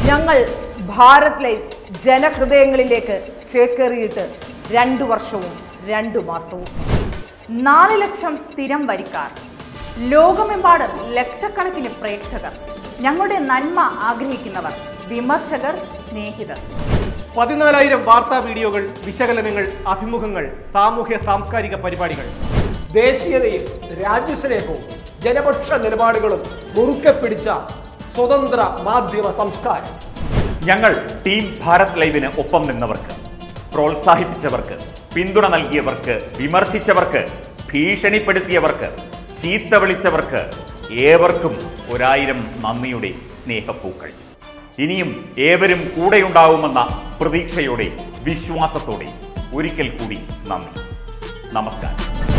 ഞങ്ങൾ ഭാരത് ലൈവ് ജനഹൃദയങ്ങളിലേക്ക് ചേക്കേറിയിട്ട് രണ്ടു വർഷവും രണ്ടു മാസവും നാല് ലക്ഷം സ്ഥിരം വരിക്കാർ ലോകമെമ്പാടും ലക്ഷക്കണക്കിന് പ്രേക്ഷകർ ഞങ്ങളുടെ നന്മ ആഗ്രഹിക്കുന്നവർ വിമർശകർ സ്നേഹിതർ പതിനാലായിരം വാർത്താ വീഡിയോകൾ വിശകലനങ്ങൾ അഭിമുഖങ്ങൾ സാമൂഹ്യ സാംസ്കാരിക പരിപാടികൾ ദേശീയതയും രാജ്യസ്നേഹവും ജനപക്ഷ നിലപാടുകളും മുറുക്കെ പിടിച്ച സ്വതന്ത്ര മാധ്യമ സംസ്കാരം ഞങ്ങൾ ടീം ഭാരത് ലൈവിന് ഒപ്പം നിന്നവർക്ക് പ്രോത്സാഹിപ്പിച്ചവർക്ക് പിന്തുണ നൽകിയവർക്ക് വിമർശിച്ചവർക്ക് ഭീഷണിപ്പെടുത്തിയവർക്ക് ചീത്ത വിളിച്ചവർക്ക് ഏവർക്കും ഒരായിരം നന്ദിയുടെ സ്നേഹപ്പൂക്കൾ ഇനിയും ഏവരും കൂടെയുണ്ടാവുമെന്ന പ്രതീക്ഷയോടെ വിശ്വാസത്തോടെ ഒരിക്കൽ കൂടി നന്ദി നമസ്കാരം